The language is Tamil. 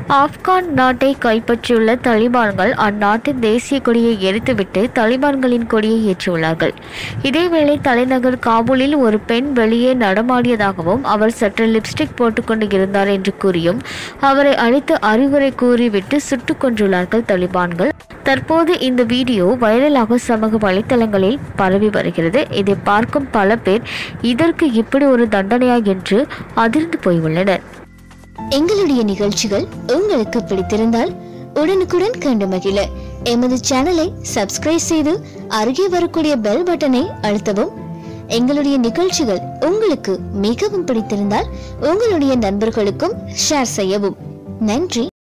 ஆப்கான் நாட்டை கைப்பற்றியுள்ள தலிபான்கள் அந்நாட்டின் தேசிய கொடியை எரித்துவிட்டு தலிபான்களின் கொடியை ஏற்றியுள்ளார்கள் இதேவேளை தலைநகர் காபூலில் ஒரு பெண் வெளியே நடமாடியதாகவும் அவர் சற்று லிப்ஸ்டிக் போட்டுக்கொண்டு இருந்தார் என்று கூறியும் அவரை அழைத்து அறிவுரை கூறிவிட்டு சுட்டுக் கொன்றுள்ளார்கள் தலிபான்கள் தற்போது இந்த வீடியோ வைரலாக சமூக வலைத்தளங்களில் பரவி வருகிறது இதை பார்க்கும் பல பேர் இதற்கு இப்படி ஒரு தண்டனையா என்று அதிர்ந்து போயுள்ளனர் எங்களுடைய நிகழ்ச்சிகள் உங்களுக்கு பிடித்திருந்தால் உடனுக்குடன் கண்டு மகிழ எமது சேனலை சப்ஸ்கிரைப் செய்து அருகே வரக்கூடிய பெல் பட்டனை அழுத்தவும் எங்களுடைய நிகழ்ச்சிகள் உங்களுக்கு மிகவும் பிடித்திருந்தால் உங்களுடைய நண்பர்களுக்கும் ஷேர் செய்யவும் நன்றி